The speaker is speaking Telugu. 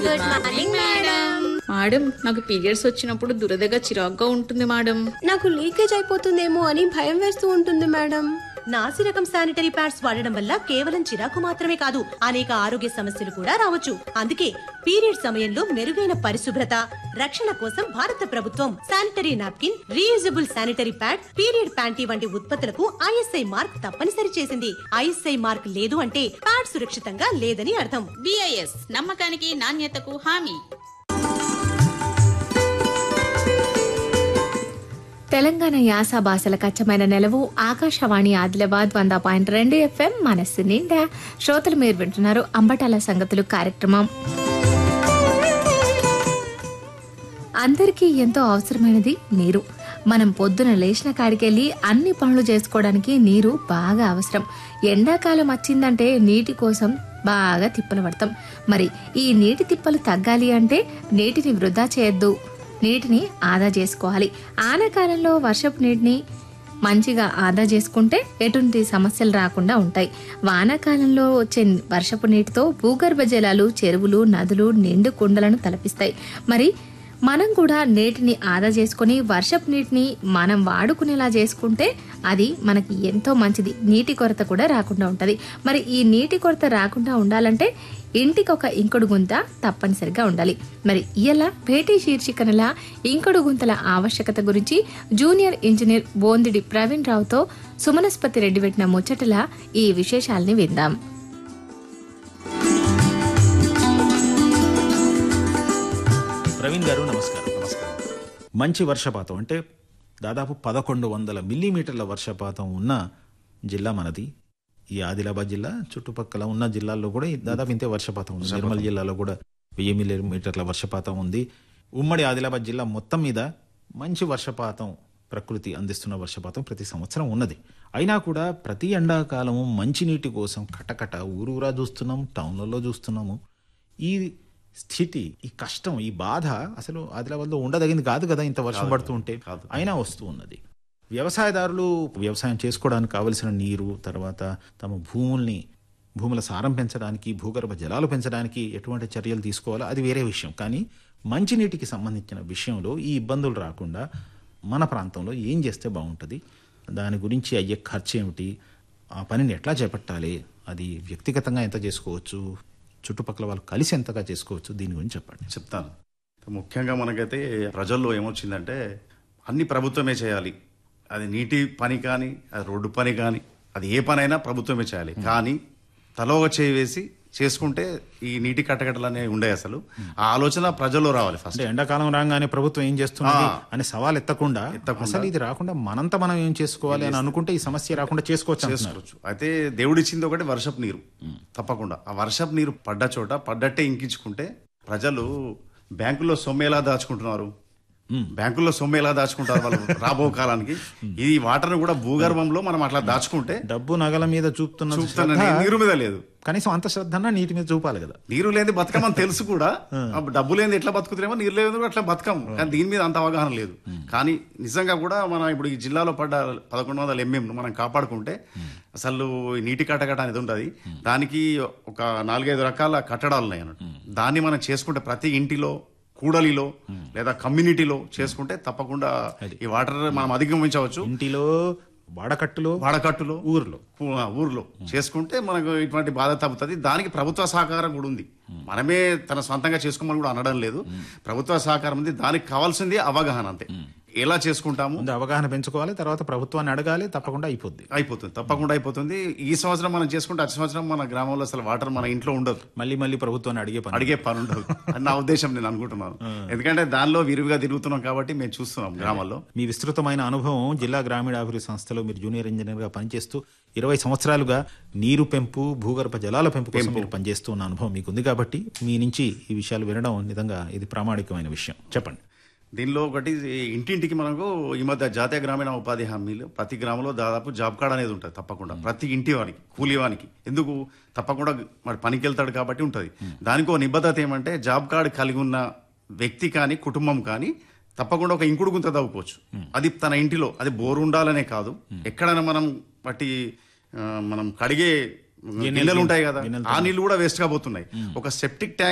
గుడ్ మార్నింగ్ మేడం మేడం నాకు పీరియడ్స్ వచ్చినప్పుడు దురదగా చిరాగ్గా ఉంటుంది మేడం నాకు లీకేజ్ అయిపోతుందేమో అని భయం వేస్తూ ఉంటుంది మేడం నాసి రకం శానిటరీ ప్యాడ్స్ వాడడం వల్ల కేవలం చిరాకు మాత్రమే కాదు అనేక ఆరోగ్య సమస్యలు కూడా రావచ్చు అందుకే పీరియడ్ సమయంలో మెరుగైన పరిశుభ్రత రక్షణ కోసం భారత ప్రభుత్వం sanitary napkin reusable sanitary pad period panty వంటి ఉత్పత్తులకు ఐఎస్ఐ మార్క్ తప్పనిసరి చేసింది ఐఎస్ఐ మార్క్ లేదు అంటే ప్యాడ్ సురక్షితంగా లేదని అర్థం బిఐఎస్ నమ్మకానికి నాణ్యతకు హామీ తెలంగాణ యాస భాషలకు అచ్చమైన నెలవు ఆకాశవాణి ఆదిలాబాద్ వంద పాయింట్ రెండు ఎఫ్ఎం మనస్సు నిండా శ్రోతలు మీరు వింటున్నారు అంబటాల సంగతులు కార్యక్రమం అందరికీ ఎంతో అవసరమైనది నీరు మనం పొద్దున లేచిన కాడికెళ్ళి అన్ని పనులు చేసుకోవడానికి నీరు బాగా అవసరం ఎండాకాలం వచ్చిందంటే నీటి కోసం బాగా తిప్పలు పడతాం మరి ఈ నీటి తిప్పలు తగ్గాలి అంటే నీటిని వృధా చేయొద్దు నీటిని ఆదా చేసుకోవాలి ఆనకాలంలో వర్షపు నీటిని మంచిగా ఆదా చేసుకుంటే ఎటువంటి సమస్యలు రాకుండా ఉంటాయి వానాకాలంలో వచ్చే వర్షపు నీటితో భూగర్భ జలాలు చెరువులు నదులు నిండు కుండలను తలపిస్తాయి మరి మనం కూడా నీటిని ఆదా చేసుకొని వర్షపు నీటిని మనం వాడుకునేలా చేసుకుంటే అది మనకి ఎంతో మంచిది నీటి కొరత కూడా రాకుండా ఉంటది మరి ఈ నీటి కొరత రాకుండా ఉండాలంటే ఇంటికి ఒక ఇంకుడు గుంత తప్పనిసరిగా ఉండాలి మరి ఇలా భేటీ శీర్షికనల ఇంకుడు గుంతల ఆవశ్యకత గురించి జూనియర్ ఇంజనీర్ బోందిడి ప్రవీణ్ రావుతో సుమనస్పతి రెడ్డి పెట్టిన ముచ్చటల ఈ విశేషాల్ని విందాం ప్రవీణ్ గారు నమస్కారం నమస్కారం మంచి వర్షపాతం అంటే దాదాపు పదకొండు వందల మిల్లీమీటర్ల వర్షపాతం ఉన్న జిల్లా మనది ఈ ఆదిలాబాద్ జిల్లా చుట్టుపక్కల ఉన్న జిల్లాల్లో కూడా ఈ దాదాపు ఇంతే వర్షపాతం ఉంది నిర్మల్ జిల్లాలో కూడా వెయ్యి మిల్లీమీటర్ల వర్షపాతం ఉంది ఉమ్మడి ఆదిలాబాద్ జిల్లా మొత్తం మీద మంచి వర్షపాతం ప్రకృతి అందిస్తున్న వర్షపాతం ప్రతి సంవత్సరం ఉన్నది అయినా కూడా ప్రతి ఎండాకాలము మంచినీటి కోసం కటకట ఊరూరా చూస్తున్నాం టౌన్లలో చూస్తున్నాము ఈ స్థితి ఈ కష్టం ఈ బాధ అసలు ఆదిలాబాద్లో ఉండదగింది కాదు కదా ఇంత వర్షం పడుతూ ఉంటే అయినా వస్తూ ఉన్నది వ్యవసాయదారులు వ్యవసాయం చేసుకోవడానికి కావలసిన నీరు తర్వాత తమ భూముల్ని భూముల సారం పెంచడానికి భూగర్భ జలాలు పెంచడానికి ఎటువంటి చర్యలు తీసుకోవాలో అది వేరే విషయం కానీ మంచినీటికి సంబంధించిన విషయంలో ఈ ఇబ్బందులు రాకుండా మన ప్రాంతంలో ఏం చేస్తే బాగుంటుంది దాని గురించి అయ్యే ఖర్చు ఏమిటి ఆ పనిని ఎట్లా చేపట్టాలి అది వ్యక్తిగతంగా ఎంత చేసుకోవచ్చు చుట్టుపక్కల వాళ్ళు కలిసి ఎంతగా చేసుకోవచ్చు దీని గురించి చెప్పండి చెప్తాను ముఖ్యంగా మనకైతే ప్రజల్లో ఏమొచ్చిందంటే అన్ని ప్రభుత్వమే చేయాలి అది నీటి పని కానీ అది రోడ్డు పని కానీ అది ఏ పనైనా ప్రభుత్వమే చేయాలి కానీ తలో ఒక చేయి వేసి చేసుకుంటే ఈ నీటి కట్టకట్టలు అనేవి ఉండే అసలు ఆ ఆలోచన ప్రజల్లో రావాలి ఫస్ట్ అంటే ఎండాకాలం రాగానే ప్రభుత్వం ఏం చేస్తున్నది ఆ. అనే సవాల్ ఎత్తకుండా ఎత్తకుండా. అసలు ఇది రాకుండా మనంతా మనం ఏం చేసుకోవాలి అని అనుకుంటే ఈ సమస్య రాకుండా చేసుకోవచ్చు అంటున్నారు. చేసుకోవచ్చు అయితే దేవుడిచ్చింది ఒకటి వర్షపు నీరు తప్పకుండా ఆ వర్షపు నీరు పడ్డ చోట పడ్డట్టే ఇంకించుకుంటే ప్రజలు బ్యాంకుల్లో సొమ్ము ఎలా దాచుకుంటున్నారు బ్యాంకుల్లో సొమ్ము ఎలా దాచుకుంటారు వాళ్ళు రాబో కాలానికి ఈ వాటర్ కూడా భూగర్భంలో మనం అట్లా దాచుకుంటే డబ్బు నగల మీద చూపుతున్న చూపుతున్న శ్రద్ధ నీరు మీద లేదు కనీసం అంత శ్రద్ధ నీటి మీద చూపాలి కదా నీరు లేని బతకమని తెలుసు కూడా ఆ డబ్బు లేని ఎట్లా బతుకుతున్నామో నీరు లేదు కూడా అట్లా బతకం కానీ దీని మీద అంత అవగాహన లేదు కానీ నిజంగా కూడా మనం ఇప్పుడు ఈ జిల్లాలో పడ్డ పదకొండు వందల ఎంఎం మనం కాపాడుకుంటే అసలు ఈ నీటి కట్టకట అనేది ఉంటుంది దానికి ఒక నాలుగైదు రకాల కట్టడాలు ఉన్నాయి అన్నట్టు దాన్ని మనం చేసుకుంటే ప్రతి ఇంటిలో కూడలిలో లేదా కమ్యూనిటీలో చేసుకుంటే తప్పకుండా ఈ వాటర్ మనం అధిగమించవచ్చు ఇంటిలో వాడకట్టులో వాడకట్టులో ఊర్లో ఊ- ఆ ఊర్లో చేసుకుంటే మనకు ఇటువంటి బాధ తగ్గుతుంది దానికి ప్రభుత్వ సహకారం కూడా ఉంది మనమే తన సొంతంగా చేసుకోమని కూడా అనడం లేదు ప్రభుత్వ సహకారం ఉంది దానికి కావాల్సింది అవగాహన అంతే ఎలా చేసుకుంటాము ముందు అవగాహన పెంచుకోవాలి తర్వాత ప్రభుత్వాన్ని అడగాలి తప్పకుండా అయిపోద్ది అయిపోతుంది తప్పకుండా అయిపోతుంది ఈ సంవత్సరం మనం చేసుకుంటే వచ్చే సంవత్సరం మన గ్రామంలో అసలు వాటర్ మన ఇంట్లో ఉండదు మళ్ళీ మళ్ళీ ప్రభుత్వాన్ని అడిగే పని అడిగే పని ఉండదు అని నా ఉద్దేశం నేను అనుకుంటున్నాను ఎందుకంటే దానిలో విరివిగా తిరుగుతున్నాం కాబట్టి మేము చూస్తున్నాం గ్రామాల్లో మీ విస్తృతమైన అనుభవం జిల్లా గ్రామీణాభివృద్ధి సంస్థలో మీరు జూనియర్ ఇంజనీర్ గా పనిచేస్తూ ఇరవై సంవత్సరాలుగా నీరు పెంపు భూగర్భ జలాల పెంపు కోసం మీరు పనిచేస్తూ ఉన్న అనుభవం మీకు ఉంది కాబట్టి మీ నుంచి ఈ విషయాలు వినడం నిజంగా ఇది ప్రామాణికమైన విషయం చెప్పండి దీనిలో ఒకటి ఇంటింటికి మనకు ఈ మధ్య జాతీయ గ్రామీణ ఉపాధి హామీలు ప్రతి గ్రామంలో దాదాపు జాబ్ కార్డ్ అనేది ఉంటుంది తప్పకుండా ప్రతి ఇంటి వానికి కూలీ వానికి ఎందుకు తప్పకుండా మరి పనికి వెళ్తాడు కాబట్టి ఉంటుంది దానికి ఒక నిబద్ధత ఏమంటే జాబ్ కార్డు కలిగి ఉన్న వ్యక్తి కానీ కుటుంబం కానీ తప్పకుండా ఒక ఇంకుడు గుంత తవ్వుకోవచ్చు అది తన ఇంటిలో అది బోరు ఉండాలనే కాదు ఎక్కడైనా మనం వాటి ఆ, మనం కడిగే గిన్నెలు ఉంటాయి కదా ఆ నీళ్లు కూడా వేస్ట్ గా పోతున్నాయి ఒక సెప్టిక్ ట్యాంక్